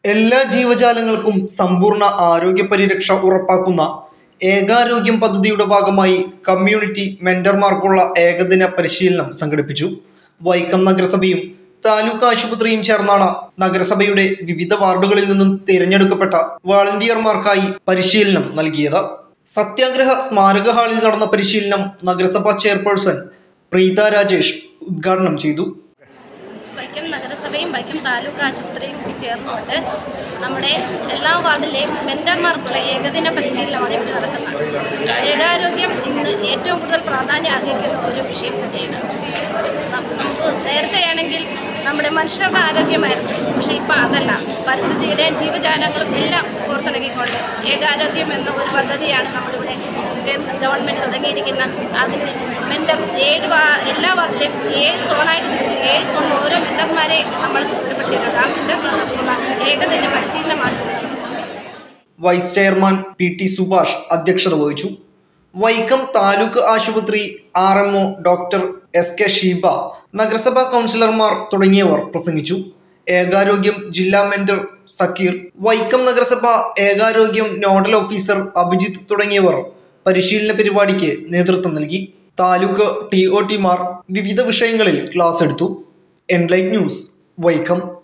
എല്ലാ ജീവജാലങ്ങൾക്കും സമ്പൂർണ്ണ ആരോഗ്യ പരിരക്ഷ ഉറപ്പാക്കുന്ന ഏകാരോഗ്യം പദ്ധതിയുടെ ഭാഗമായി കമ്മ്യൂണിറ്റി മെന്റർമാർക്കുള്ള ഏകദിന പരിശീലനം സംഘടിപ്പിച്ചു വൈക്കം നഗരസഭയും താലൂക്ക് ആശുപത്രിയും ചേർന്നാണ് നഗരസഭയുടെ വിവിധ വാർഡുകളിൽ നിന്നും തിരഞ്ഞെടുക്കപ്പെട്ട വാളണ്ടിയർമാർക്കായി പരിശീലനം നൽകിയത് സത്യാഗ്രഹ സ്മാരക ഹാളിൽ നടന്ന പരിശീലനം നഗരസഭാ ചെയർപേഴ്സൺ പ്രീത രാജേഷ് ഉദ്ഘാടനം ചെയ്തു വൈക്കം നഗരസഭയും വൈക്കം താലൂക്ക് ആശുപത്രിയും ചേർന്നുകൊണ്ട് നമ്മുടെ എല്ലാ വാർഡിലെയും മെന്റർമാർക്കുള്ള ഏകദിന പരിശീലനമാണ് ഇവിടെ നടക്കുന്നത് ഏകാരോഗ്യം ഇന്ന് ഏറ്റവും കൂടുതൽ പ്രാധാന്യം അർഹിക്കുന്ന ഒരു വിഷയം തന്നെയാണ് നം- നമുക്ക് നേരത്തെയാണെങ്കിൽ നമ്മുടെ മനുഷ്യരുടെ ആരോഗ്യമായിരുന്നു പക്ഷേ ഇപ്പം അതല്ല പരിസ്ഥിതിയുടെ ജീവജാലങ്ങളും എല്ലാം കോർത്തിണക്കിക്കൊണ്ട് ഏകാരോഗ്യം എന്ന ഒരു പദ്ധതിയാണ് നമ്മളിവിടെ കേന്ദ്ര ഗവൺമെൻറ് തുടങ്ങിയിരിക്കുന്ന അതിന് മെൻ്റർ ഏഴ് വാ എല്ലാ വാർഡിലും ഏഴ് സോണായിട്ട് തിരിച്ച് ഏഴ് സോൺ ഓരോ മെൻ്റർമാരെ നമ്മൾ ചുമതലപ്പെടുത്തിയിട്ടുണ്ട് ആ മെൻ്റർമാർക്കുള്ള ഏകദിന പരിശീലനമാണ് ഇവിടെ vice chairman P T Subhash അധ്യക്ഷത വഹിച്ചു വൈക്കം താലൂക്ക് ആശുപത്രി R M doctor S K Sheeba നഗരസഭാ കൗൺസിലർമാർ തുടങ്ങിയവർ പ്രസംഗിച്ചു ഏകാരോഗ്യം ജില്ലാ മെന്റർ സക്കീർ വൈക്കം നഗരസഭ ഏകാരോഗ്യം നോഡൽ ഓഫീസർ അഭിജിത്ത് തുടങ്ങിയവർ പരിശീലന പരിപാടിക്ക് നേതൃത്വം നൽകി താലൂക്ക് ടി ഒ ടിമാർ വിവിധ വിഷയങ്ങളിൽ ക്ലാസ് എടുത്തു എൻലൈറ്റ് ന്യൂസ് വൈക്കം